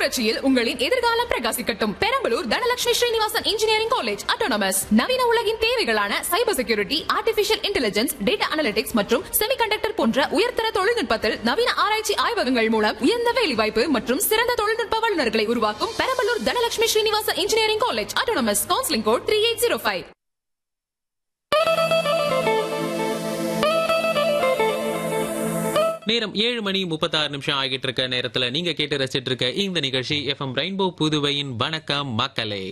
புரட்சியில் உங்களின் எதிர்காலம் பிரகாசிக்கட்டும் Perambalur Dhanalakshmi Srinivasan engineering college autonomous நவீன உலகின் தேவைகளான cyber security artificial intelligence data analytics மற்றும் செமிகண்டக்டர் போன்ற உயர்தர தொழில்நுட்பத்தில் நவீன ஆராய்ச்சி ஆய்வகங்கள் மூலம் உயர்ந்த வேலைவாய்ப்பு மற்றும் சிறந்த தொழில்நுட்ப வல்லுநர்களை உருவாக்கும் Perambalur Dhanalakshmi Srinivasan engineering college autonomous counselling code three eight zero five நேரம் ஏழு மணி முப்பத்தாறு நிமிஷம் ஆகிட்டு இருக்க நேரத்துல நீங்க கேட்டு ரசிச்சிட்டு இருக்க இந்த நிகழ்ச்சி எஃப்எம் ரெயின்போ புதுவையின் வணக்கம் மக்களே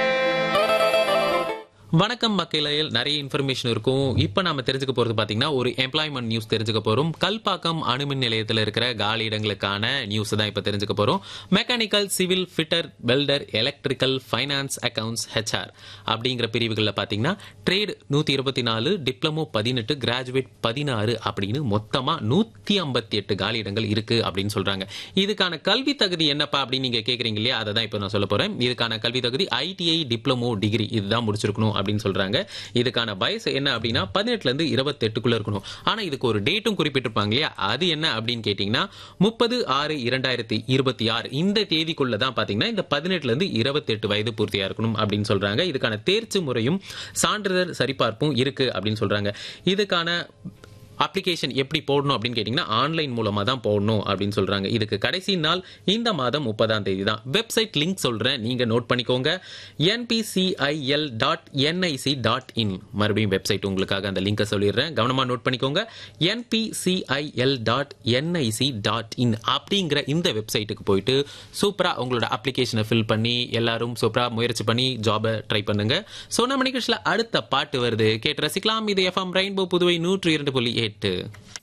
வணக்கம் மக்களையில் நிறைய இன்ஃபர்மேஷன் இருக்கும் இப்போ நாம தெரிஞ்சுக்க போறது பாத்தீங்கன்னா ஒரு எம்ப்ளாய்மெண்ட் நியூஸ் தெரிஞ்சுக்க போறோம் கல்பாக்கம் அணுமின் நிலையத்தில் இருக்கிற காலி இடங்களுக்கான நியூஸ் தான் இப்போ தெரிஞ்சுக்க போறோம் mechanical civil fitter welder electrical finance accounts HR அப்படிங்கிற பிரிவுகளில் பாத்தீங்கன்னா ட்ரேட் நூத்தி இருபத்தி நாலு டிப்ளமோ பதினெட்டு கிராஜுவேட் பதினாறு அப்படின்னு மொத்தமா நூத்தி ஐம்பத்தி எட்டு காலி இடங்கள் இருக்கு அப்படின்னு சொல்றாங்க இதுக்கான கல்வி தகுதி என்னப்பா அப்படின்னு நீங்க கேக்குறீங்க இல்லையா அதை தான் இப்போ நான் சொல்ல போறேன் இதுக்கான கல்வி தகுதி ஐடிஐ டிப்ளமோ டிகிரி இதுதான் முடிச்சிருக்கணும் அப்படின்னு சொல்றாங்க இதுக்கான வயசு என்ன அப்படின்னா பதினெட்டுல இருந்து இருபத்தெட்டுக்குள்ள இருக்கணும் ஆனா இதுக்கு ஒரு டேட்டும் குறிப்பிட்டிருப்பாங்க இல்லையா அது என்ன அப்படின்னு கேட்டீங்கன்னா முப்பது ஆறு இரண்டாயிரத்தி இருபத்தி ஆறு இந்த தேதிக்குள்ள தான் பாத்தீங்கன்னா இந்த பதினெட்டுல இருந்து இருபத்தெட்டு வயது பூர்த்தியா இருக்கணும் அப்படின்னு சொல்றாங்க இதுக்கான தேர்ச்சி முறையும் சான்றிதழ் சரிபார்ப்பும் இருக்கு அப்படின்னு சொல்றாங்க இதுக்கான அப்ளிகேஷன் எப்படி போடணும் அப்படின்னு கேட்டிங்கன்னா ஆன்லைன் மூலமாக தான் போடணும் அப்படின்னு சொல்கிறாங்க இதுக்கு கடைசி நாள் இந்த மாதம் முப்பதாம் தேதி தான் வெப்சைட் லிங்க் சொல்கிறேன் நீங்கள் நோட் பண்ணிக்கோங்க NPCIL dot NIC dot in மறுபடியும் வெப்சைட் உங்களுக்காக அந்த லிங்கை சொல்லிடுறேன் கவனமாக நோட் பண்ணிக்கோங்க NPCIL dot NIC dot in அப்படிங்கிற இந்த வெப்சைட்டுக்கு போயிட்டு சூப்பராக உங்களோட அப்ளிகேஷனை ஃபில் பண்ணி எல்லாரும் சூப்பராக முயற்சி பண்ணி ஜாபை ட்ரை பண்ணுங்க சோனா மணிகிருஷ்ல அடுத்த பாட்டு வருது கேட்டு ரசிக்கலாம் இது எஃப்எம் ரெயின்போ புதுவை நூற்று இரண்டு புள்ளி எட்டு